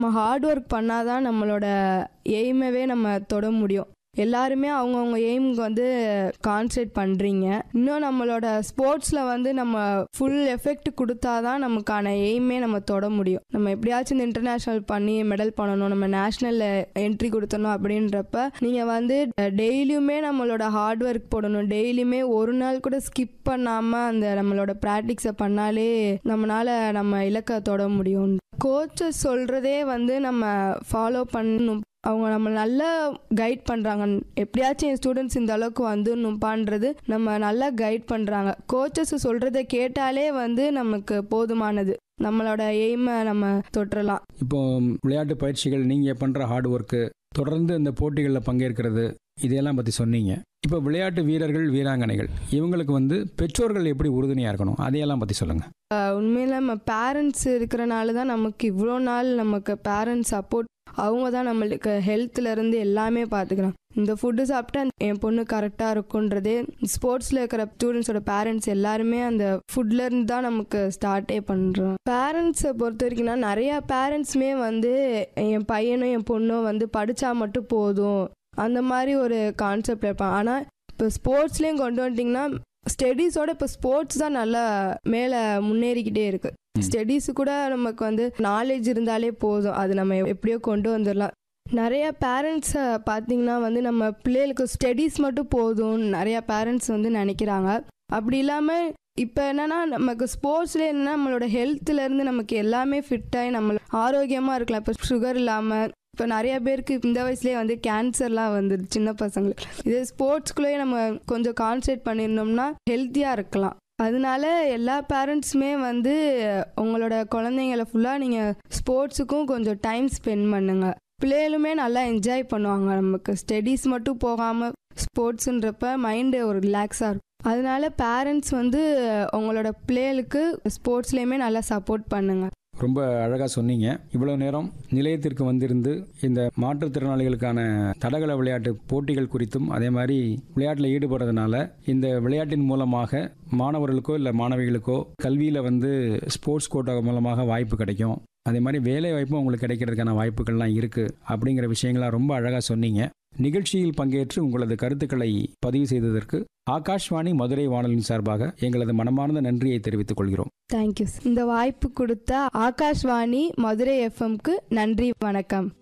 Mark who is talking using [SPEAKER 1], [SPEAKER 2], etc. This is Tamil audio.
[SPEAKER 1] நம்ம ஹார்ட் ஒர்க் பண்ணாதான் நம்மளோட எய்மவே நம்ம தொட முடியும் எல்லாருமே அவங்கவுங்க எய்முக்கு வந்து கான்சன்ட்ரேட் பண்ணுறீங்க இன்னும் நம்மளோட ஸ்போர்ட்ஸில் வந்து நம்ம ஃபுல் எஃபெக்ட் கொடுத்தாதான் நமக்கான எய்மே நம்ம தொட முடியும் நம்ம எப்படியாச்சும் இந்த இன்டர்நேஷ்னல் பண்ணி மெடல் பண்ணணும் நம்ம நேஷ்னலில் என்ட்ரி கொடுத்தணும் அப்படின்றப்ப நீங்கள் வந்து டெய்லியுமே நம்மளோட ஹார்ட் ஒர்க் போடணும் டெய்லியுமே ஒரு நாள் கூட ஸ்கிப் பண்ணாமல் அந்த நம்மளோட ப்ராக்டிக்ஸை பண்ணாலே நம்மளால நம்ம இலக்கை தொட முடியும் கோச்சஸ் சொல்கிறதே வந்து நம்ம ஃபாலோ பண்ணணும் அவங்க நம்ம நல்லா கைட் பண்ணுறாங்க எப்படியாச்சும் என் ஸ்டூடெண்ட்ஸ் இந்த அளவுக்கு வந்துடணும்ப்பான்றது நம்ம நல்லா கைட் பண்ணுறாங்க கோச்சஸ் சொல்கிறத கேட்டாலே வந்து நமக்கு போதுமானது நம்மளோட எய்மை நம்ம தொற்றலாம்
[SPEAKER 2] இப்போ விளையாட்டு பயிற்சிகள் நீங்கள் பண்ணுற ஹார்ட் ஒர்க்கு தொடர்ந்து இந்த போட்டிகளில் பங்கேற்கிறது இதையெல்லாம் பற்றி சொன்னீங்க இப்போ விளையாட்டு வீரர்கள் வீராங்கனைகள் இவங்களுக்கு வந்து பெற்றோர்கள் எப்படி உறுதுணையாக இருக்கணும் அதையெல்லாம் பற்றி சொல்லுங்கள்
[SPEAKER 1] உண்மையில் நம்ம பேரண்ட்ஸ் இருக்கிறனால தான் நமக்கு இவ்வளோ நாள் நமக்கு பேரண்ட்ஸ் சப்போர்ட் அவங்க தான் நம்மளுக்கு ஹெல்த்ல இருந்து எல்லாமே பார்த்துக்கிறாங்க இந்த ஃபுட்டு சாப்பிட்டா என் பொண்ணு கரெக்டாக இருக்குன்றதே ஸ்போர்ட்ஸில் இருக்கிற ஸ்டூடெண்ட்ஸோட பேரண்ட்ஸ் எல்லாருமே அந்த ஃபுட்ல இருந்து தான் நமக்கு ஸ்டார்ட்டே பண்ணுறோம் பேரண்ட்ஸை பொறுத்த வரைக்கும்னா நிறையா பேரண்ட்ஸுமே வந்து என் பையனும் என் பொண்ணும் வந்து படித்தா மட்டும் போதும் அந்த மாதிரி ஒரு கான்செப்ட் இருப்பான் ஆனால் இப்போ ஸ்போர்ட்ஸ்லேயும் கொண்டு வந்துட்டிங்கன்னா ஸ்டடீஸோட இப்போ ஸ்போர்ட்ஸ் தான் நல்லா மேலே முன்னேறிக்கிட்டே இருக்கு
[SPEAKER 2] ம்.
[SPEAKER 1] ஸ்டடீஸ் கூட நமக்கு வந்து நாலேஜ் இருந்தாலே போதும் அது நம்ம எப்படியோ கொண்டு வந்துடலாம் நிறைய பேரண்ட்ஸை பார்த்தீங்கன்னா வந்து நம்ம பிள்ளைகளுக்கு ஸ்டடீஸ் மட்டும் போதும் நிறைய பேரண்ட்ஸ் வந்து நினைக்கிறாங்க அப்படி இல்லாமல் இப்போ என்னன்னா நமக்கு ஸ்போர்ட்ஸ்ல என்னன்னா நம்மளோட ஹெல்த்ல இருந்து நமக்கு எல்லாமே ஃபிட்டாகி நம்ம ஆரோக்கியமாக இருக்கலாம் இப்போ சுகர் இல்லாமல் இப்போ நிறைய பேருக்கு இந்த வயசுலேயே வந்து கேன்சர்லாம் வந்துடுது சின்ன பசங்களுக்கு இதே ஸ்போர்ட்ஸ்குள்ளேயே நம்ம கொஞ்சம் கான்சன்ட்ரேட் பண்ணியிருந்தோம்னா ஹெல்த்தியாக இருக்கலாம் அதனால எல்லா பேரண்ட்ஸுமே வந்து உங்களோட குழந்தைங்கள ஃபுல்லாக நீங்கள் ஸ்போர்ட்ஸுக்கும் கொஞ்சம் டைம் ஸ்பெண்ட் பண்ணுங்க பிள்ளைகளுமே நல்லா என்ஜாய் பண்ணுவாங்க நமக்கு ஸ்டடீஸ் மட்டும் போகாமல் ஸ்போர்ட்ஸுன்றப்ப மைண்டு ஒரு ரிலாக்ஸாக இருக்கும் அதனால பேரண்ட்ஸ் வந்து உங்களோட பிள்ளைகளுக்கு ஸ்போர்ட்ஸ்லேயுமே நல்லா சப்போர்ட் பண்ணுங்க
[SPEAKER 2] ரொம்ப அழகாக சொன்னீங்க இவ்வளோ நேரம் நிலையத்திற்கு வந்திருந்து இந்த மாற்றுத்திறனாளிகளுக்கான தடகள விளையாட்டு போட்டிகள் குறித்தும் அதே மாதிரி விளையாட்டில் ஈடுபடுறதுனால இந்த விளையாட்டின் மூலமாக மாணவர்களுக்கோ இல்லை மாணவிகளுக்கோ கல்வியில் வந்து ஸ்போர்ட்ஸ் கோட்டா மூலமாக வாய்ப்பு கிடைக்கும் அதே மாதிரி வேலை வாய்ப்பும் உங்களுக்கு கிடைக்கிறதுக்கான வாய்ப்புகள்லாம் இருக்குது அப்படிங்கிற விஷயங்களாம் ரொம்ப அழகாக சொன்னீங்க நிகழ்ச்சியில் பங்கேற்று உங்களது கருத்துக்களை பதிவு செய்ததற்கு ஆகாஷ்வாணி மதுரை வானொலியின் சார்பாக எங்களது மனமார்ந்த நன்றியை தெரிவித்துக் கொள்கிறோம்
[SPEAKER 1] தேங்க்யூ இந்த வாய்ப்பு கொடுத்த ஆகாஷ்வாணி மதுரை எஃப்எம்க்கு நன்றி வணக்கம்